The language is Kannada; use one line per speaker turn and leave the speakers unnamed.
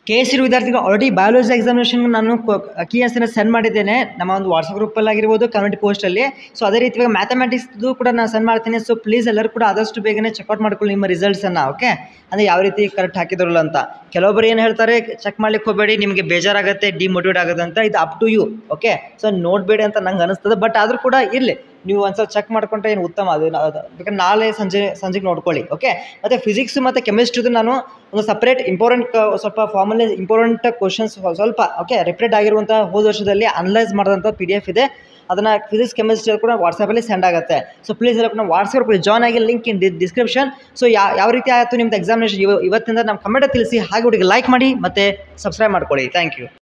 ಕೆ ಎಸ್ ಸಿ ವಿದ್ಯಾರ್ಥಿಗಳು ಆಲ್ರೆಡಿ ಬಯಾಲಜಿ ಎಕ್ಸಾಮಿನೇಷನ್ ನಾನು ಕೀ ಆನ್ಸರ್ನ ಸೆಂಡ್ ಮಾಡಿದ್ದೇನೆ ನಮ್ಮ ಒಂದು ವಾಟ್ಸಪ್ ಗ್ರೂಪಲ್ಲಿ ಆಗಿರ್ಬೋದು ಕಮ್ಯುನಿಟಿ ಪೋಸ್ಟಲ್ಲಿ ಸೊ ಅದೇ ರೀತಿ ಇವಾಗ ಮ್ಯಾಥಮೆಟಿಕ್ಸ್ದು ಕೂಡ ನಾನು ಸೆಂಡ್ ಮಾಡ್ತೀನಿ ಸೊ ಪ್ಲೀಸ್ ಎಲ್ಲರೂ ಕೂಡ ಆದಷ್ಟು ಬೇಗನೆ ಚೆಕ್ಔಟ್ ಮಾಡ್ಕೊಳ್ಳಿ ನಿಮ್ಮ ರಿಸಲ್ಟ್ಸನ್ನು ಓಕೆ ಅಂದರೆ ಯಾವ ರೀತಿ ಕರೆಕ್ಟ್ ಹಾಕಿದ್ರಲ್ಲ ಅಂತ ಕೆಲವೊಬ್ಬರು ಏನು ಹೇಳ್ತಾರೆ ಚೆಕ್ ಮಾಡ್ಲಿಕ್ಕೆ ಹೋಗಬೇಡಿ ನಿಮಗೆ ಬೇಜಾರಾಗುತ್ತೆ ಡಿಮೋಟಿವೇಟ್ ಆಗುತ್ತೆ ಅಂತ ಇದು up to you okay so ನೋಡಬೇಡಿ ಅಂತ ನಂಗೆ ಅನಿಸ್ತದೆ ಬಟ್ ಆದರೂ ಕೂಡ ಇರಲಿ ನೀವು ಒಂದ್ಸಲ ಚೆಕ್ ಮಾಡ್ಕೊಂಡ್ರೆ ಏನು ಉತ್ತಮ ಅದು ಅದು ಬೇಕಾದ್ರೆ ನಾಳೆ ಸಂಜೆ ಸಂಜೆಗೆ ನೋಡ್ಕೊಳ್ಳಿ ಓಕೆ ಮತ್ತು ಫಿಸಿಕ್ಸ್ ಮತ್ತು ಕೆಮಿಸ್ಟ್ರಿದು ನಾನು ಒಂದು ಸಪ್ರೇಟ್ ಇಂಪಾರ್ಟೆಂಟ್ ಸ್ವಲ್ಪ ಫಾರ್ಮಲ್ಲಿ ಇಂಪಾರ್ಟೆಂಟ್ ಕ್ವಶನ್ಸ್ ಸ್ವಲ್ಪ ಓಕೆ ರಿಪೀಟ್ ಆಗಿರುವಂಥ ಹೋದ ವರ್ಷದಲ್ಲಿ ಅನಲೈಸ್ ಮಾಡಿದಂಥ ಪಿ ಡಿ ಎಫ್ ಇದೆ ಅದನ್ನು ಫಿಸಿಕ್ಸ್ ಕೆಮಿಸ್ಟ್ರಿ ಕೂಡ ವಾಟ್ಸಪ್ಪಲ್ಲಿ ಸೆಂಡ್ ಆಗುತ್ತೆ ಸೊ ಪ್ಲೀಸ್ ಎಲ್ಲ ಕೂಡ ವಾಟ್ಸಪ್ ಜಾಯ್ನ್ ಆಗಿ ಲಿಂಕ್ ಇನ್ ಡಿಸ್ಕ್ರಿಪ್ಷನ್ ಸೊ ಯಾವ ಯಾವ ರೀತಿ ಆಯಿತು ನಿಮ್ದು ಎಕ್ಸಾಮಿನೇಷನ್ ಇವತ್ತಿಂದ ನಮ್ಮ ಕಮೆಂಟ್ ತಿಳಿಸಿ ಹಾಗೆ ಹುಡುಗಿ ಲೈಕ್ ಮಾಡಿ ಮತ್ತು ಸಬ್ಸ್ಕ್ರೈಬ್ ಮಾಡ್ಕೊಳ್ಳಿ ಥ್ಯಾಂಕ್ ಯು